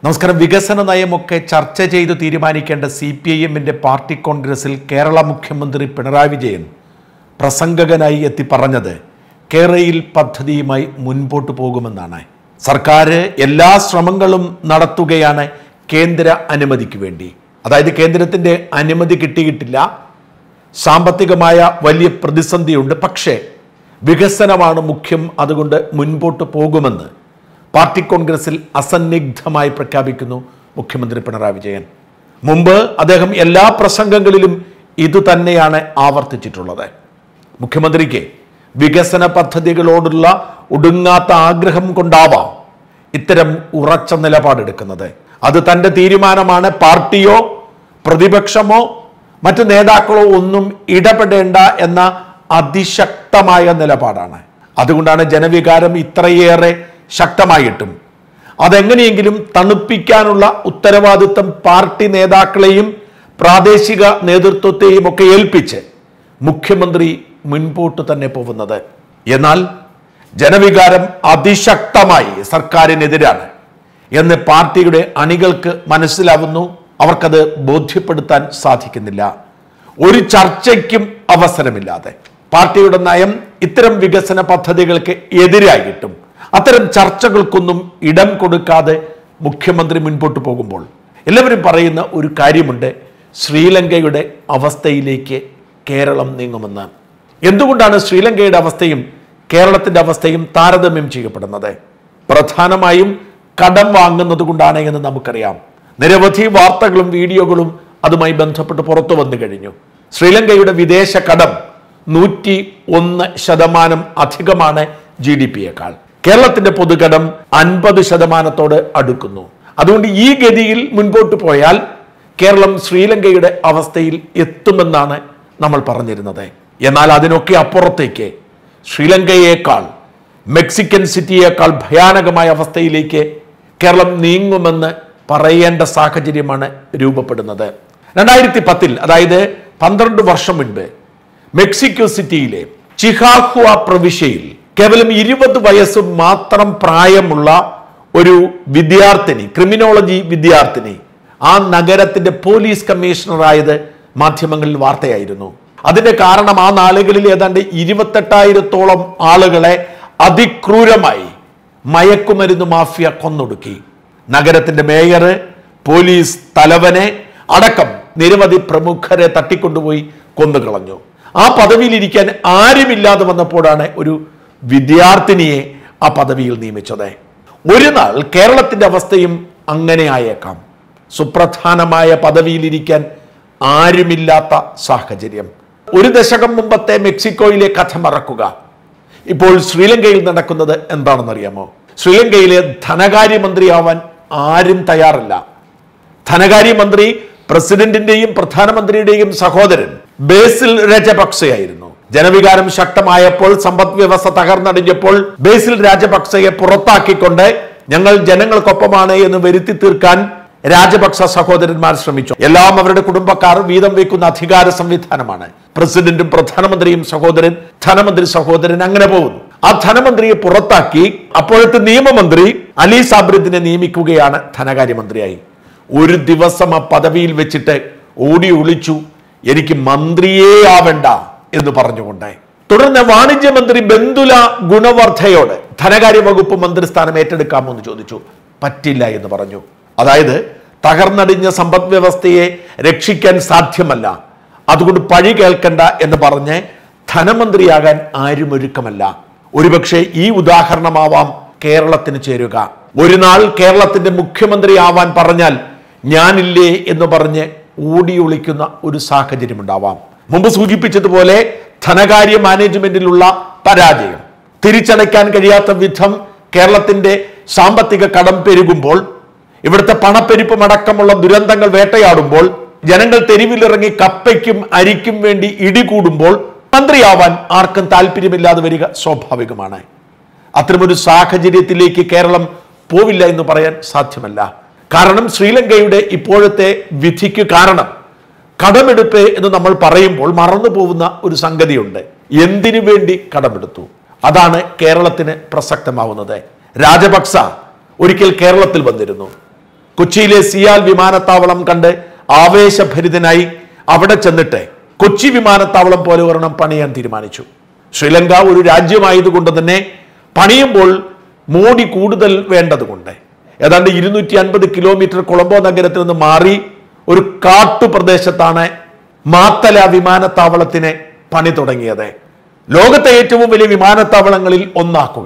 നമസ്കാരം വികസന നയമൊക്കെ ചർച്ച ചെയ്തു തീരുമാനിക്കേണ്ട സി പി ഐ എമ്മിൻ്റെ പാർട്ടി കോൺഗ്രസിൽ കേരള മുഖ്യമന്ത്രി പിണറായി വിജയൻ പ്രസംഗകനായി എത്തി പറഞ്ഞത് കേരയിൽ പദ്ധതിയുമായി മുൻപോട്ട് പോകുമെന്നാണ് സർക്കാർ എല്ലാ ശ്രമങ്ങളും നടത്തുകയാണ് കേന്ദ്ര അനുമതിക്ക് വേണ്ടി അതായത് കേന്ദ്രത്തിൻ്റെ അനുമതി കിട്ടിയിട്ടില്ല സാമ്പത്തികമായ വലിയ പ്രതിസന്ധിയുണ്ട് പക്ഷേ വികസനമാണ് മുഖ്യം അതുകൊണ്ട് മുൻപോട്ട് പോകുമെന്ന് പാർട്ടി കോൺഗ്രസിൽ അസന്നിഗ്ധമായി പ്രഖ്യാപിക്കുന്നു മുഖ്യമന്ത്രി പിണറായി വിജയൻ മുമ്പ് അദ്ദേഹം എല്ലാ പ്രസംഗങ്ങളിലും ഇതുതന്നെയാണ് ആവർത്തിച്ചിട്ടുള്ളത് മുഖ്യമന്ത്രിക്ക് വികസന പദ്ധതികളോടുള്ള ഒടുങ്ങാത്ത ആഗ്രഹം കൊണ്ടാവാം ഇത്തരം ഉറച്ച നിലപാടെടുക്കുന്നത് അത് തൻ്റെ തീരുമാനമാണ് പാർട്ടിയോ പ്രതിപക്ഷമോ മറ്റു നേതാക്കളോ ഒന്നും ഇടപെടേണ്ട എന്ന അതിശക്തമായ നിലപാടാണ് അതുകൊണ്ടാണ് ജനവികാരം ഇത്രയേറെ ശക്തമായിട്ടും അതെങ്ങനെയെങ്കിലും തണുപ്പിക്കാനുള്ള ഉത്തരവാദിത്തം പാർട്ടി നേതാക്കളെയും പ്രാദേശിക നേതൃത്വത്തെയും ഒക്കെ ഏൽപ്പിച്ച് മുഖ്യമന്ത്രി മുൻപോട്ട് തന്നെ പോകുന്നത് എന്നാൽ ജനവികാരം അതിശക്തമായി സർക്കാരിനെതിരാണ് എന്ന് പാർട്ടിയുടെ അണികൾക്ക് മനസ്സിലാവുന്നു അവർക്കത് ബോധ്യപ്പെടുത്താൻ സാധിക്കുന്നില്ല ഒരു ചർച്ചയ്ക്കും അവസരമില്ലാതെ പാർട്ടിയുടെ നയം ഇത്തരം വികസന പദ്ധതികൾക്ക് എതിരായിട്ടും അത്തരം ചർച്ചകൾക്കൊന്നും ഇടം കൊടുക്കാതെ മുഖ്യമന്ത്രി മുൻപോട്ട് പോകുമ്പോൾ എല്ലാവരും പറയുന്ന ഒരു കാര്യമുണ്ട് ശ്രീലങ്കയുടെ അവസ്ഥയിലേക്ക് കേരളം നീങ്ങുമെന്ന് എന്തുകൊണ്ടാണ് ശ്രീലങ്കയുടെ അവസ്ഥയും കേരളത്തിന്റെ അവസ്ഥയും താരതമ്യം ചെയ്യപ്പെടുന്നത് പ്രധാനമായും കടം വാങ്ങുന്നത് കൊണ്ടാണ് എന്ന് നമുക്കറിയാം നിരവധി വാർത്തകളും വീഡിയോകളും അതുമായി ബന്ധപ്പെട്ട് പുറത്തു വന്നു കഴിഞ്ഞു ശ്രീലങ്കയുടെ വിദേശ കടം നൂറ്റി ഒന്ന് ശതമാനം അധികമാണ് ജി ഡി പിയേക്കാൾ കേരളത്തിന്റെ പൊതുകടം അൻപത് ശതമാനത്തോട് അടുക്കുന്നു അതുകൊണ്ട് ഈ ഗതിയിൽ മുൻപോട്ട് പോയാൽ കേരളം ശ്രീലങ്കയുടെ അവസ്ഥയിൽ എത്തുമെന്നാണ് നമ്മൾ പറഞ്ഞിരുന്നത് എന്നാൽ അതിനൊക്കെ അപ്പുറത്തേക്ക് ശ്രീലങ്കയേക്കാൾ മെക്സിക്കൻ സിറ്റിയേക്കാൾ ഭയാനകമായ അവസ്ഥയിലേക്ക് കേരളം നീങ്ങുമെന്ന് പറയേണ്ട സാഹചര്യമാണ് രൂപപ്പെടുന്നത് രണ്ടായിരത്തി പത്തിൽ അതായത് പന്ത്രണ്ട് വർഷം മുൻപ് മെക്സിക്കോ സിറ്റിയിലെ ചിഹാഹുവ പ്രവിശ്യയിൽ കേവലം ഇരുപത് വയസ്സ് മാത്രം പ്രായമുള്ള ഒരു വിദ്യാർത്ഥിനി ക്രിമിനോളജി വിദ്യാർത്ഥിനി ആ നഗരത്തിന്റെ പോലീസ് കമ്മീഷണറായത് മാധ്യമങ്ങളിൽ വാർത്തയായിരുന്നു അതിന്റെ കാരണം ആ നാളുകളിൽ ഏതാണ്ട് ഇരുപത്തെട്ടായിരത്തോളം ആളുകളെ അതിക്രൂരമായി മയക്കുമരുന്ന് മാഫിയ കൊന്നൊടുക്കി നഗരത്തിന്റെ മേയർ പോലീസ് തലവനെ അടക്കം നിരവധി പ്രമുഖരെ തട്ടിക്കൊണ്ടുപോയി കൊന്നുകളഞ്ഞു ആ പദവിയിലിരിക്കാൻ ആരുമില്ലാതെ വന്നപ്പോഴാണ് ഒരു വിദ്യാർത്ഥിനിയെ ആ പദവിയിൽ നിയമിച്ചത് ഒരു നാൾ കേരളത്തിന്റെ അവസ്ഥയും അങ്ങനെ ആയേക്കാം സുപ്രധാനമായ പദവിയിലിരിക്കാൻ ആരുമില്ലാത്ത സാഹചര്യം ഒരു ദശകം മുമ്പത്തെ മെക്സിക്കോയിലെ കഥ മറക്കുക ഇപ്പോൾ ശ്രീലങ്കയിൽ നടക്കുന്നത് എന്താണെന്നറിയാമോ ശ്രീലങ്കയിലെ ധനകാര്യമന്ത്രിയാവാൻ ആരും തയ്യാറല്ല ധനകാര്യമന്ത്രി പ്രസിഡന്റിന്റെയും പ്രധാനമന്ത്രിയുടെയും സഹോദരൻ ബേസിൽ രജപക്സെയായിരുന്നു ജനവികാരം ശക്തമായപ്പോൾ സമ്പദ് വ്യവസ്ഥ തകർന്നടിഞ്ഞപ്പോൾ ബേസിൽ രാജപക്സയെ പുറത്താക്കിക്കൊണ്ട് ഞങ്ങൾ ജനങ്ങൾക്കൊപ്പമാണ് എന്ന് വരുത്തി തീർക്കാൻ രാജപക്സ സഹോദരന്മാർ ശ്രമിച്ചു എല്ലാം അവരുടെ കുടുംബക്കാർ വീതം വയ്ക്കുന്ന അധികാര സംവിധാനമാണ് പ്രസിഡന്റും പ്രധാനമന്ത്രിയും സഹോദരൻ ധനമന്ത്രി സഹോദരൻ അങ്ങനെ പോകുന്നു ആ ധനമന്ത്രിയെ പുറത്താക്കി അപ്പോഴത്തെ നിയമമന്ത്രി അലി സാബ്രിദിനെ നിയമിക്കുകയാണ് ധനകാര്യമന്ത്രിയായി ഒരു ദിവസം ആ പദവിയിൽ വെച്ചിട്ട് ഓടി ഒളിച്ചു എനിക്ക് മന്ത്രിയേ ആവണ്ട എന്ന് പറഞ്ഞുകൊണ്ട് തുടർന്ന് വാണിജ്യമന്ത്രി ബന്ദുല ഗുണവർദ്ധയോട് ധനകാര്യ വകുപ്പ് മന്ത്രിസ്ഥാനം ഏറ്റെടുക്കാമോ എന്ന് ചോദിച്ചു പറ്റില്ല എന്ന് പറഞ്ഞു അതായത് തകർന്നടിഞ്ഞ സമ്പദ് വ്യവസ്ഥയെ രക്ഷിക്കാൻ സാധ്യമല്ല അതുകൊണ്ട് പഴി കേൾക്കണ്ട എന്ന് പറഞ്ഞ് ധനമന്ത്രിയാകാൻ ആരും ഒരുക്കമല്ല ഒരുപക്ഷെ ഈ ഉദാഹരണമാവാം കേരളത്തിന് ചേരുക ഒരു നാൾ കേരളത്തിന്റെ മുഖ്യമന്ത്രി ആവാൻ പറഞ്ഞാൽ ഞാനില്ലേ എന്ന് പറഞ്ഞ് ഓടി ഒളിക്കുന്ന ഒരു സാഹചര്യം ഉണ്ടാവാം മുമ്പ് സൂചിപ്പിച്ചതുപോലെ ധനകാര്യ മാനേജ്മെന്റിലുള്ള പരാജയം തിരിച്ചടയ്ക്കാൻ കഴിയാത്ത വിധം കേരളത്തിന്റെ സാമ്പത്തിക കടം പെരുകുമ്പോൾ ഇവിടുത്തെ പണപ്പെരുപ്പം അടക്കമുള്ള ദുരന്തങ്ങൾ വേട്ടയാടുമ്പോൾ ജനങ്ങൾ തെരുവിലിറങ്ങി കപ്പയ്ക്കും അരിക്കും വേണ്ടി ഇടികൂടുമ്പോൾ മന്ത്രിയാവാൻ ആർക്കും താല്പര്യമില്ലാതെ വരിക സ്വാഭാവികമാണ് അത്തരമൊരു സാഹചര്യത്തിലേക്ക് കേരളം പോവില്ല എന്ന് പറയാൻ സാധ്യമല്ല കാരണം ശ്രീലങ്കയുടെ ഇപ്പോഴത്തെ വിധിക്ക് കാരണം കടമെടുപ്പ് എന്ന് നമ്മൾ പറയുമ്പോൾ മറന്നു പോകുന്ന ഒരു സംഗതിയുണ്ട് എന്തിനു വേണ്ടി കടമെടുത്തു അതാണ് കേരളത്തിന് പ്രസക്തമാവുന്നത് രാജപക്സ ഒരിക്കൽ കേരളത്തിൽ വന്നിരുന്നു കൊച്ചിയിലെ സിയാൽ വിമാനത്താവളം കണ്ട് ആവേശഭരിതനായി അവിടെ ചെന്നിട്ട് കൊച്ചി വിമാനത്താവളം പോലെ ഒരെണ്ണം പണിയാൻ തീരുമാനിച്ചു ശ്രീലങ്ക ഒരു രാജ്യമായതുകൊണ്ട് തന്നെ പണിയുമ്പോൾ മോടി കൂടുതൽ വേണ്ടതുകൊണ്ട് ഏതാണ്ട് ഇരുന്നൂറ്റി അൻപത് കിലോമീറ്റർ കൊളംബോ നഗരത്തിൽ നിന്ന് മാറി ഒരു കാട്ടുപ്രദേശത്താണ് മാത്തല വിമാനത്താവളത്തിന് പണി തുടങ്ങിയത് ലോകത്തെ ഏറ്റവും വലിയ വിമാനത്താവളങ്ങളിൽ ഒന്നാക്കുക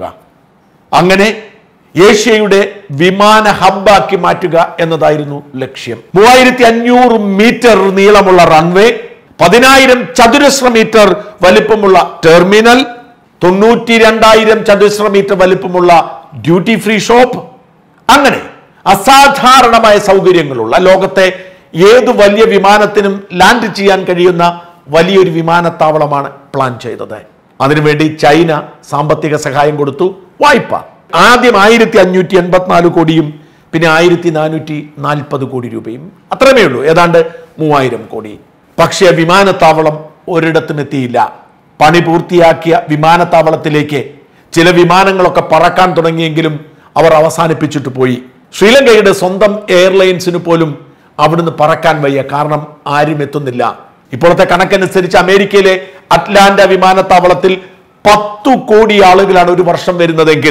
അങ്ങനെ ഏഷ്യയുടെ വിമാന ഹബ്ബാക്കി മാറ്റുക എന്നതായിരുന്നു ലക്ഷ്യം മൂവായിരത്തി അഞ്ഞൂറ് മീറ്റർ നീളമുള്ള റൺവേ പതിനായിരം ചതുരശ്ര മീറ്റർ വലിപ്പമുള്ള ടെർമിനൽ തൊണ്ണൂറ്റി രണ്ടായിരം ചതുരശ്ര മീറ്റർ വലിപ്പമുള്ള ഡ്യൂട്ടി ഫ്രീ ഷോപ്പ് അങ്ങനെ അസാധാരണമായ സൗകര്യങ്ങളുള്ള ലോകത്തെ ഏത് വലിയ വിമാനത്തിനും ലാൻഡ് ചെയ്യാൻ കഴിയുന്ന വലിയൊരു വിമാനത്താവളമാണ് പ്ലാൻ ചെയ്തത് അതിനുവേണ്ടി ചൈന സാമ്പത്തിക സഹായം കൊടുത്തു വായ്പ ആദ്യം ആയിരത്തി അഞ്ഞൂറ്റി എൺപത്തിനാല് കോടിയും പിന്നെ ആയിരത്തി നാനൂറ്റി നാൽപ്പത് കോടി രൂപയും അത്രമേ ഉള്ളൂ ഏതാണ്ട് മൂവായിരം കോടി പക്ഷേ വിമാനത്താവളം ഒരിടത്തും എത്തിയില്ല പണി പൂർത്തിയാക്കിയ വിമാനത്താവളത്തിലേക്ക് ചില വിമാനങ്ങളൊക്കെ പറക്കാൻ തുടങ്ങിയെങ്കിലും അവർ അവസാനിപ്പിച്ചിട്ട് പോയി ശ്രീലങ്കയുടെ സ്വന്തം എയർലൈൻസിന് പോലും അവിടുന്ന് പറക്കാൻ വയ്യ കാരണം ആരും എത്തുന്നില്ല ഇപ്പോഴത്തെ കണക്കനുസരിച്ച് അമേരിക്കയിലെ അറ്റ്ലാന്റ വിമാനത്താവളത്തിൽ പത്തു കോടി ആളുകളാണ് ഒരു വർഷം വരുന്നതെങ്കിൽ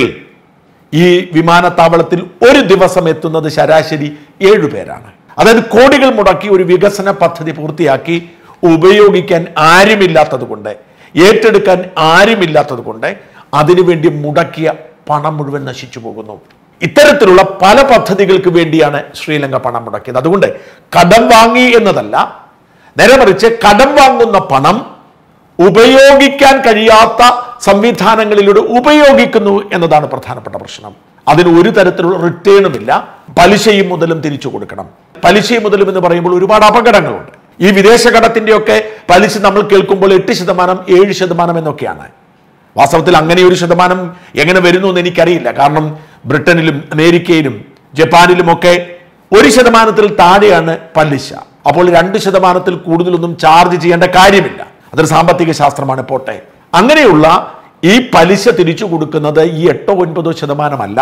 ഈ വിമാനത്താവളത്തിൽ ഒരു ദിവസം എത്തുന്നത് ശരാശരി ഏഴു പേരാണ് അതായത് കോടികൾ മുടക്കി ഒരു വികസന പദ്ധതി പൂർത്തിയാക്കി ഉപയോഗിക്കാൻ ആരുമില്ലാത്തത് കൊണ്ട് ഏറ്റെടുക്കാൻ ആരുമില്ലാത്തത് കൊണ്ട് അതിനുവേണ്ടി മുടക്കിയ പണം മുഴുവൻ നശിച്ചു പോകുന്നു ഇത്തരത്തിലുള്ള പല പദ്ധതികൾക്ക് വേണ്ടിയാണ് ശ്രീലങ്ക പണം മുടക്കിയത് അതുകൊണ്ട് കടം വാങ്ങി എന്നതല്ല നേരെ മറിച്ച് കടം വാങ്ങുന്ന പണം ഉപയോഗിക്കാൻ കഴിയാത്ത സംവിധാനങ്ങളിലൂടെ ഉപയോഗിക്കുന്നു എന്നതാണ് പ്രധാനപ്പെട്ട പ്രശ്നം അതിന് ഒരു തരത്തിലുള്ള റിട്ടേണും ഇല്ല പലിശയും മുതലും തിരിച്ചു കൊടുക്കണം പലിശയും മുതലും എന്ന് പറയുമ്പോൾ ഒരുപാട് അപകടങ്ങളുണ്ട് ഈ വിദേശ കടത്തിന്റെയൊക്കെ പലിശ നമ്മൾ കേൾക്കുമ്പോൾ എട്ട് ശതമാനം ഏഴ് ശതമാനം എന്നൊക്കെയാണ് വാസ്തവത്തിൽ അങ്ങനെ ഒരു ശതമാനം എങ്ങനെ വരുന്നു എന്ന് എനിക്കറിയില്ല കാരണം ബ്രിട്ടനിലും അമേരിക്കയിലും ജപ്പാനിലുമൊക്കെ ഒരു ശതമാനത്തിൽ താഴെയാണ് പലിശ അപ്പോൾ രണ്ട് ശതമാനത്തിൽ കൂടുതലൊന്നും ചാർജ് ചെയ്യേണ്ട കാര്യമില്ല അതൊരു സാമ്പത്തിക ശാസ്ത്രമാണ് പോട്ടെ അങ്ങനെയുള്ള ഈ പലിശ തിരിച്ചു കൊടുക്കുന്നത് ഈ എട്ടോ ഒൻപതോ ശതമാനമല്ല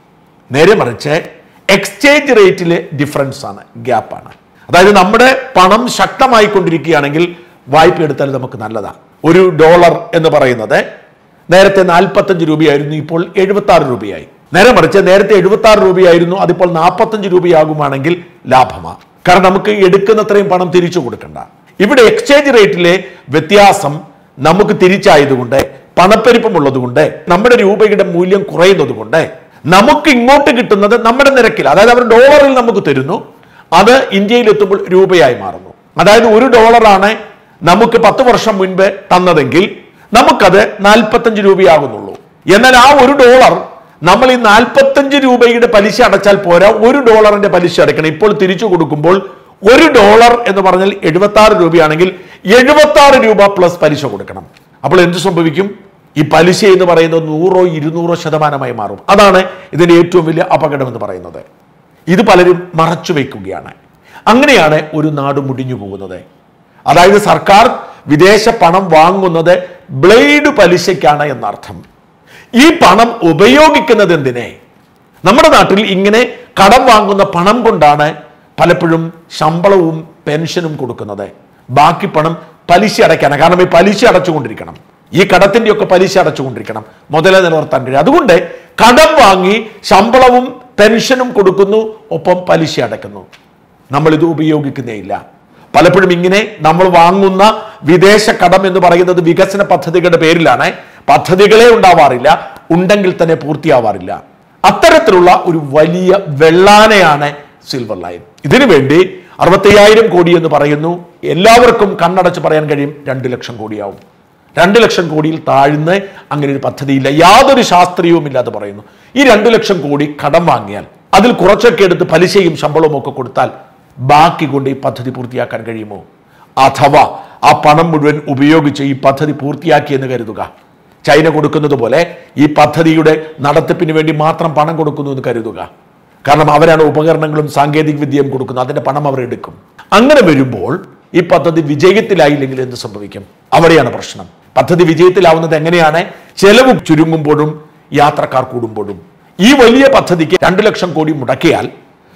നേരെ മറിച്ച് എക്സ്ചേഞ്ച് റേറ്റിലെ ഡിഫറൻസ് ആണ് ഗ്യാപ്പാണ് അതായത് നമ്മുടെ പണം ശക്തമായിക്കൊണ്ടിരിക്കുകയാണെങ്കിൽ വായ്പ എടുത്താൽ നമുക്ക് നല്ലതാണ് ഒരു ഡോളർ എന്ന് പറയുന്നത് നേരത്തെ നാൽപ്പത്തഞ്ച് രൂപയായിരുന്നു ഇപ്പോൾ എഴുപത്തി ആറ് രൂപയായി നേരെ മറിച്ച് നേരത്തെ എഴുപത്തി ആറ് രൂപയായിരുന്നു അതിപ്പോൾ നാൽപ്പത്തഞ്ച് രൂപയാകുമാണെങ്കിൽ ലാഭമാണ് കാരണം നമുക്ക് എടുക്കുന്നത്രയും പണം തിരിച്ചു കൊടുക്കണ്ട ഇവിടെ എക്സ്ചേഞ്ച് റേറ്റിലെ വ്യത്യാസം നമുക്ക് തിരിച്ചായതുകൊണ്ട് പണപ്പെരുപ്പമുള്ളതുകൊണ്ട് നമ്മുടെ രൂപയുടെ മൂല്യം കുറയുന്നത് കൊണ്ട് നമുക്ക് ഇങ്ങോട്ട് കിട്ടുന്നത് നമ്മുടെ നിരക്കിൽ അതായത് അവർ ഡോളറിൽ നമുക്ക് തരുന്നു അത് ഇന്ത്യയിൽ എത്തുമ്പോൾ രൂപയായി മാറുന്നു അതായത് ഒരു ഡോളറാണ് നമുക്ക് പത്ത് വർഷം മുൻപ് തന്നതെങ്കിൽ നമുക്കത് നാൽപ്പത്തഞ്ച് രൂപയാകുന്നുള്ളൂ എന്നാൽ ആ ഒരു ഡോളർ നമ്മൾ ഈ നാൽപ്പത്തഞ്ച് രൂപയുടെ പലിശ അടച്ചാൽ പോരാ ഒരു ഡോളറിന്റെ പലിശ അടയ്ക്കണം ഇപ്പോൾ തിരിച്ചു കൊടുക്കുമ്പോൾ ഒരു ഡോളർ എന്ന് പറഞ്ഞാൽ എഴുപത്തി ആറ് രൂപയാണെങ്കിൽ എഴുപത്തി ആറ് രൂപ പ്ലസ് പലിശ കൊടുക്കണം അപ്പോൾ എന്ത് സംഭവിക്കും ഈ പലിശ എന്ന് പറയുന്നത് നൂറോ ഇരുന്നൂറോ ശതമാനമായി മാറും അതാണ് ഇതിന്റെ ഏറ്റവും വലിയ അപകടം എന്ന് പറയുന്നത് ഇത് പലരും മറച്ചു വയ്ക്കുകയാണ് അങ്ങനെയാണ് ഒരു നാട് മുടിഞ്ഞു പോകുന്നത് അതായത് സർക്കാർ വിദേശ പണം വാങ്ങുന്നത് ബ്ലേഡ് പലിശയ്ക്കാണ് എന്നർത്ഥം ഈ പണം ഉപയോഗിക്കുന്നത് എന്തിനെ നമ്മുടെ നാട്ടിൽ ഇങ്ങനെ കടം വാങ്ങുന്ന പണം കൊണ്ടാണ് പലപ്പോഴും ശമ്പളവും പെൻഷനും കൊടുക്കുന്നത് ബാക്കി പണം പലിശ അടയ്ക്കാനാണ് കാരണം ഈ പലിശ അടച്ചുകൊണ്ടിരിക്കണം ഈ കടത്തിന്റെ ഒക്കെ പലിശ അടച്ചുകൊണ്ടിരിക്കണം മുതലേ നിലനിർത്താൻ കഴിയും അതുകൊണ്ട് കടം വാങ്ങി ശമ്പളവും പെൻഷനും കൊടുക്കുന്നു ഒപ്പം പലിശ അടയ്ക്കുന്നു നമ്മൾ ഇത് ഉപയോഗിക്കുന്നേ ഇല്ല പലപ്പോഴും ഇങ്ങനെ നമ്മൾ വാങ്ങുന്ന വിദേശ കടം എന്ന് പറയുന്നത് വികസന പദ്ധതികളുടെ പേരിലാണ് പദ്ധതികളെ ഉണ്ടാവാറില്ല ഉണ്ടെങ്കിൽ തന്നെ പൂർത്തിയാവാറില്ല അത്തരത്തിലുള്ള ഒരു വലിയ വെള്ളാനയാണ് സിൽവർ ലൈൻ ഇതിനു വേണ്ടി അറുപത്തയ്യായിരം കോടി എന്ന് പറയുന്നു എല്ലാവർക്കും കണ്ണടച്ച് പറയാൻ കഴിയും രണ്ട് ലക്ഷം കോടിയാവും രണ്ട് ലക്ഷം കോടിയിൽ താഴ്ന്ന് അങ്ങനെ ഒരു പദ്ധതിയില്ല യാതൊരു ശാസ്ത്രീയവും ഇല്ലാതെ പറയുന്നു ഈ രണ്ട് ലക്ഷം കോടി കടം വാങ്ങിയാൽ അതിൽ കുറച്ചൊക്കെ എടുത്ത് പലിശയും ശമ്പളവും ഒക്കെ കൊടുത്താൽ ബാക്കി കൊണ്ട് ഈ പദ്ധതി പൂർത്തിയാക്കാൻ കഴിയുമോ അഥവാ ആ പണം മുഴുവൻ ഉപയോഗിച്ച് ഈ പദ്ധതി പൂർത്തിയാക്കി എന്ന് കരുതുക ചൈന കൊടുക്കുന്നത് പോലെ ഈ പദ്ധതിയുടെ നടത്തിപ്പിന് വേണ്ടി മാത്രം പണം കൊടുക്കുന്നു എന്ന് കരുതുക കാരണം അവരാണ് ഉപകരണങ്ങളും സാങ്കേതിക വിദ്യയും കൊടുക്കുന്നത് അതിന്റെ പണം അവർ എടുക്കും അങ്ങനെ വരുമ്പോൾ ഈ പദ്ധതി വിജയത്തിലായില്ലെങ്കിൽ എന്ത് സംഭവിക്കും അവിടെയാണ് പ്രശ്നം പദ്ധതി വിജയത്തിലാവുന്നത് എങ്ങനെയാണ് ചെലവ് ചുരുങ്ങുമ്പോഴും യാത്രക്കാർ കൂടുമ്പോഴും ഈ വലിയ പദ്ധതിക്ക് രണ്ടു ലക്ഷം കോടി മുടക്കിയാൽ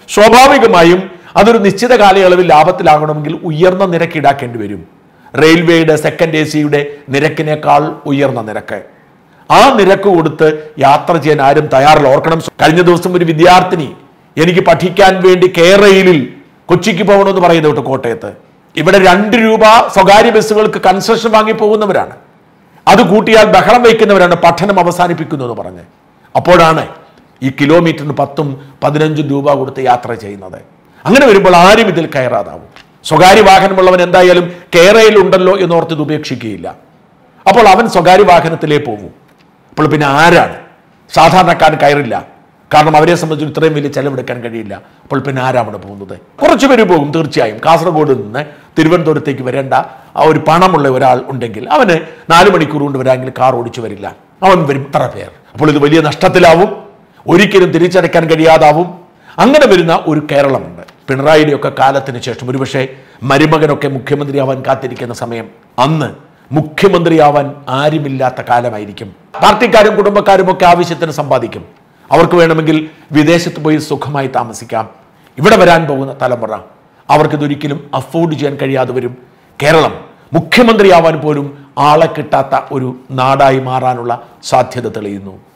സ്വാഭാവികമായും അതൊരു നിശ്ചിത കാലയളവിൽ ലാഭത്തിലാകണമെങ്കിൽ ഉയർന്ന നിരക്ക് ഈടാക്കേണ്ടി വരും റെയിൽവേയുടെ സെക്കൻഡ് എ സിയുടെ നിരക്കിനേക്കാൾ ഉയർന്ന നിരക്ക് ആ നിരക്ക് കൊടുത്ത് യാത്ര ചെയ്യാൻ ആരും തയ്യാറില്ല ഓർക്കണം കഴിഞ്ഞ ദിവസം ഒരു വിദ്യാർത്ഥിനി എനിക്ക് പഠിക്കാൻ വേണ്ടി കേരളയിൽ കൊച്ചിക്ക് പോകണമെന്ന് പറയുന്നത് കേട്ടോ കോട്ടയത്ത് ഇവിടെ രണ്ട് രൂപ സ്വകാര്യ ബസ്സുകൾക്ക് കൺസെഷൻ വാങ്ങി പോകുന്നവരാണ് അത് കൂട്ടിയാൽ ബഹളം വയ്ക്കുന്നവരാണ് പഠനം അവസാനിപ്പിക്കുന്നു എന്ന് പറഞ്ഞ് അപ്പോഴാണ് ഈ കിലോമീറ്ററിന് പത്തും പതിനഞ്ചും രൂപ കൊടുത്ത് യാത്ര ചെയ്യുന്നത് അങ്ങനെ വരുമ്പോൾ ആരും ഇതിൽ കയറാതാവും സ്വകാര്യ വാഹനമുള്ളവൻ എന്തായാലും കേരളയിൽ ഉണ്ടല്ലോ എന്നോർത്ത് ഇത് ഉപേക്ഷിക്കുകയില്ല അപ്പോൾ അവൻ സ്വകാര്യ വാഹനത്തിലേ പോകും അപ്പോൾ പിന്നെ ആരാണ് സാധാരണക്കാരൻ കയറില്ല കാരണം അവരെ സംബന്ധിച്ച് ഇത്രയും വലിയ ചെലവെടുക്കാൻ കഴിയില്ല അപ്പോൾ പിന്നെ ആരാണ് പോകുന്നത് കുറച്ച് പേര് പോകും തീർച്ചയായും കാസർഗോഡ് നിന്ന് തിരുവനന്തപുരത്തേക്ക് വരേണ്ട ആ ഒരു പണമുള്ള ഒരാൾ ഉണ്ടെങ്കിൽ അവന് നാല് മണിക്കൂർ കൊണ്ട് വരാമെങ്കിൽ കാർ ഓടിച്ചു വരില്ല അവൻ വരും ഇത്ര പേർ അപ്പോൾ ഇത് വലിയ നഷ്ടത്തിലാവും ഒരിക്കലും തിരിച്ചടയ്ക്കാൻ കഴിയാതാവും അങ്ങനെ വരുന്ന ഒരു കേരളമുണ്ട് പിണറായിയുടെയൊക്കെ കാലത്തിന് ശേഷം ഒരുപക്ഷെ മരുമകനൊക്കെ മുഖ്യമന്ത്രിയാവാൻ കാത്തിരിക്കുന്ന സമയം അന്ന് മുഖ്യമന്ത്രിയാവാൻ ആരുമില്ലാത്ത കാലമായിരിക്കും പാർട്ടിക്കാരും കുടുംബക്കാരും ഒക്കെ ആവശ്യത്തിന് സമ്പാദിക്കും അവർക്ക് വേണമെങ്കിൽ വിദേശത്ത് പോയി സുഖമായി താമസിക്കാം ഇവിടെ വരാൻ പോകുന്ന തലമുറ അവർക്കിതൊരിക്കലും അഫോർഡ് ചെയ്യാൻ കഴിയാതെ വരും കേരളം മുഖ്യമന്ത്രിയാവാൻ പോലും ആളെ കിട്ടാത്ത ഒരു നാടായി മാറാനുള്ള സാധ്യത തെളിയുന്നു